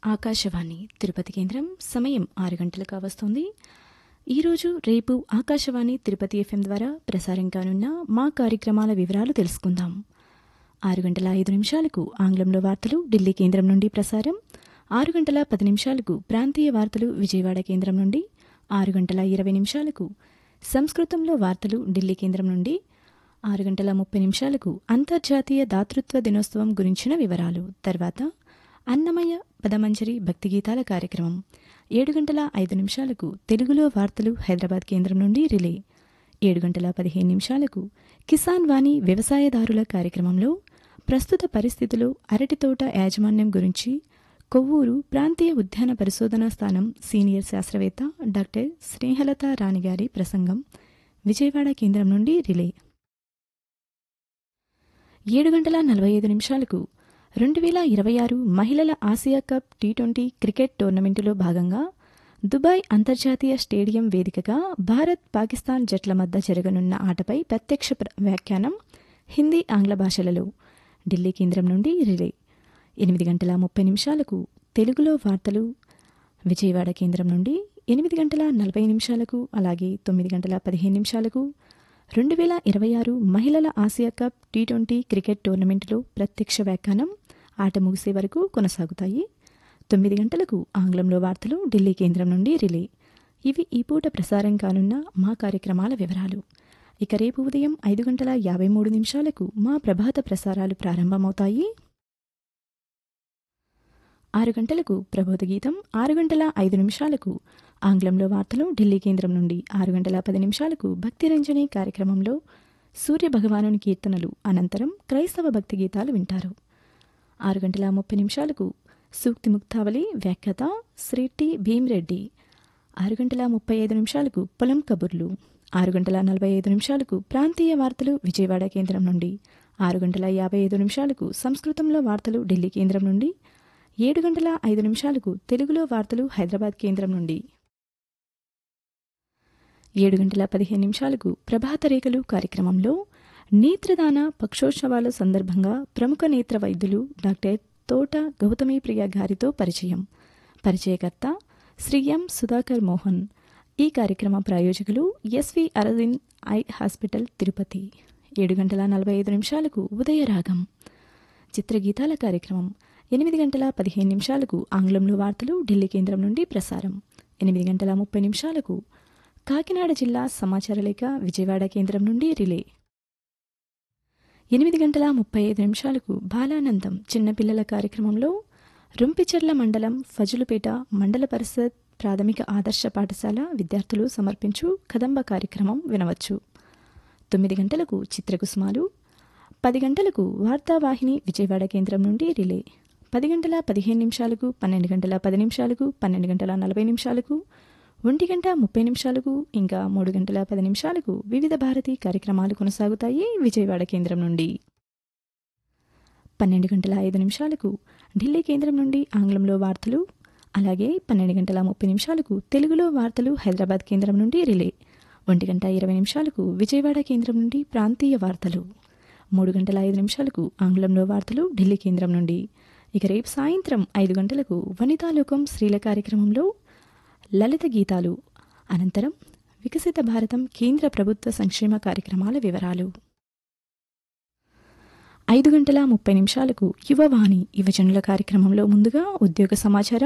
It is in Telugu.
ఆకాశవాణి తిరుపతి కేంద్రం సమయం ఆరు గంటలకు వస్తుంది ఈరోజు రేపు ఆకాశవాణి తిరుపతి ఎఫ్ఎం ద్వారా ప్రసారం కానున్న మా కార్యక్రమాల వివరాలు తెలుసుకుందాం ఆరు గంటల ఐదు నిమిషాలకు ఆంగ్లంలో వార్తలు ఢిల్లీ కేంద్రం నుండి ప్రసారం ఆరు గంటల పది నిమిషాలకు ప్రాంతీయ వార్తలు విజయవాడ కేంద్రం నుండి ఆరు గంటల ఇరవై నిమిషాలకు సంస్కృతంలో వార్తలు ఢిల్లీ కేంద్రం నుండి ఆరు గంటల ముప్పై నిమిషాలకు అంతర్జాతీయ దాతృత్వ దినోత్సవం గురించిన వివరాలు తర్వాత అన్నమయ్య పదమంజరి భక్తి గీతాల కార్యక్రమం ఏడు గంటల ఐదు నిమిషాలకు తెలుగులో వార్తలు హైదరాబాద్ కేంద్రం నుండి రిలే ఏడు గంటల పదిహేను నిమిషాలకు కిసాన్ వాణి వ్యవసాయదారుల కార్యక్రమంలో ప్రస్తుత పరిస్థితిలో అరటి తోట యాజమాన్యం గురించి కొవ్వూరు ప్రాంతీయ ఉద్యాన పరిశోధనా స్థానం సీనియర్ శాస్త్రవేత్త డాక్టర్ స్నేహలత రాణి గారి ప్రసంగం విజయవాడ కేంద్రం నుండి రిలే ఏడు గంటల నలభై ఐదు నిమిషాలకు రెండు వేల ఇరవై ఆరు మహిళల Asia cup T twenty cricket టోర్నమెంటులో భాగంగా దుబాయ్ అంతర్జాతీయ స్టేడియం వేదికగా భారత్ పాకిస్తాన్ జట్ల మధ్య జరగనున్న ఆటపై ప్రత్యక్ష ప్ర- వ్యాఖ్యానం హిందీ ఆంగ్ల భాషలలో ఢిల్లీ కేంద్రం నుండి రిలే ఎనిమిది గంటల ముప్పై నిమిషాలకు తెలుగులో వార్తలు విజయవాడ కేంద్రం నుండి ఎనిమిది గంటల నలభై నిమిషాలకు అలాగే తొమ్మిది గంటల పదిహేను నిమిషాలకు రెండు వేల ఇరవై ఆరు మహిళల Asia cup T twenty cricket టోర్నమెంటులో ప్రత్యక్ష వ్యాఖ్యానం ఆట ముగిసే వరకు కొనసాగుతాయి తొమ్మిది గంటలకు ఆంగ్లంలో వార్తలు ఢిల్లీ కేంద్రం నుండి రిలే ఇవి ఈ పూట ప్రసారం కానున్న మా కార్యక్రమాల వివరాలు ఇక రేపు ఉదయం ఐదు గంటల యాభై మూడు నిమిషాలకు మా ప్రభాత ప్రసారాలు ప్రారంభమవుతాయి ఆరు గంటలకు ప్రబోధ గీతం ఆరు గంటల ఐదు నిమిషాలకు ఆంగ్లంలో వార్తలు ఢిల్లీ కేంద్రం నుండి ఆరు గంటల పది నిమిషాలకు భక్తిరంజని కార్యక్రమంలో సూర్య భగవానుని కీర్తనలు అనంతరం క్రైస్తవ భక్తి గీతాలు వింటారు ఆరు గంటల ముప్పై నిమిషాలకు సూక్తి ముక్తావళి వ్యాఖ్యాత శ్రీ టి భీమ్రెడ్డి ఆరు గంటల ముప్పై ఐదు నిమిషాలకు పొలం కబుర్లు ఆరు గంటల నలభై ఐదు నిమిషాలకు ప్రాంతీయ వార్తలు విజయవాడ కేంద్రం నుండి ఆరు గంటల యాభై ఐదు నిమిషాలకు సంస్కృతంలో వార్తలు ఢిల్లీ కేంద్రం నుండి ఏడు గంటల ఐదు నిమిషాలకు తెలుగులో వార్తలు హైదరాబాద్ కేంద్రం నుండి ఏడు గంటల పదిహేను నిమిషాలకు ప్రభాత రేఖలు కార్యక్రమంలో నేత్రదాన పక్షోత్సవాల సందర్భంగా ప్రముఖ నేత్ర వైద్యులు డాక్టర్ తోట గౌతమి ప్రియ గారితో పరిచయం పరిచయకర్త శ్రీ ఎం సుధాకర్ మోహన్ ఈ కార్యక్రమ ప్రాయోజకులు S V Aravind eye hospital Tirupati ఏడు గంటల నలభై ఐదు నిమిషాలకు ఉదయరాగం చిత్రగీతాల కార్యక్రమం ఎనిమిది గంటల పదిహేను నిమిషాలకు ఆంగ్లంలో వార్తలు ఢిల్లీ కేంద్రం నుండి ప్రసారం ఎనిమిది గంటల ముప్పై నిమిషాలకు కాకినాడ జిల్లా సమాచార లేఖ విజయవాడ కేంద్రం నుండి రిలే ఎనిమిది గంటల ముప్పై ఐదు నిమిషాలకు బాలానందం చిన్నపిల్లల కార్యక్రమంలో రుంపిచెర్ల మండలం ఫజులుపేట మండల పరిషత్ ప్రాథమిక ఆదర్శ పాఠశాల విద్యార్థులు సమర్పించు కదంబ కార్యక్రమం వినవచ్చు తొమ్మిది గంటలకు చిత్రకుసుమాలు పది గంటలకు వార్తావాహిని విజయవాడ కేంద్రం నుండి రిలే పది గంటల పదిహేను నిమిషాలకు పన్నెండు గంటల పది నిమిషాలకు పన్నెండు గంటల నలభై నిమిషాలకు ఒంటి గంట ముప్పై నిమిషాలకు ఇంకా మూడు గంటల పది నిమిషాలకు వివిధ భారతి కార్యక్రమాలు కొనసాగుతాయి విజయవాడ కేంద్రం నుండి పన్నెండు గంటల ఐదు నిమిషాలకు ఢిల్లీ కేంద్రం నుండి ఆంగ్లంలో వార్తలు అలాగే పన్నెండు గంటల ముప్పై నిమిషాలకు తెలుగులో వార్తలు హైదరాబాద్ కేంద్రం నుండి రిలే ఒంటి గంట ఇరవై నిమిషాలకు విజయవాడ కేంద్రం నుండి ప్రాంతీయ వార్తలు మూడు గంటల ఐదు నిమిషాలకు ఆంగ్లంలో వార్తలు ఢిల్లీ కేంద్రం నుండి ఇక రేపు సాయంత్రం ఐదు గంటలకు వనితాలోకం స్త్రీల కార్యక్రమంలో లలిత గీతాలు అనంతరం వికసిత భారతం కేంద్ర ప్రభుత్వ సంక్షేమ కార్యక్రమాల వివరాలు ఐదు గంటల ముప్పై నిమిషాలకు యువవాణి యువజనుల కార్యక్రమంలో ముందుగా ఉద్యోగ సమాచారం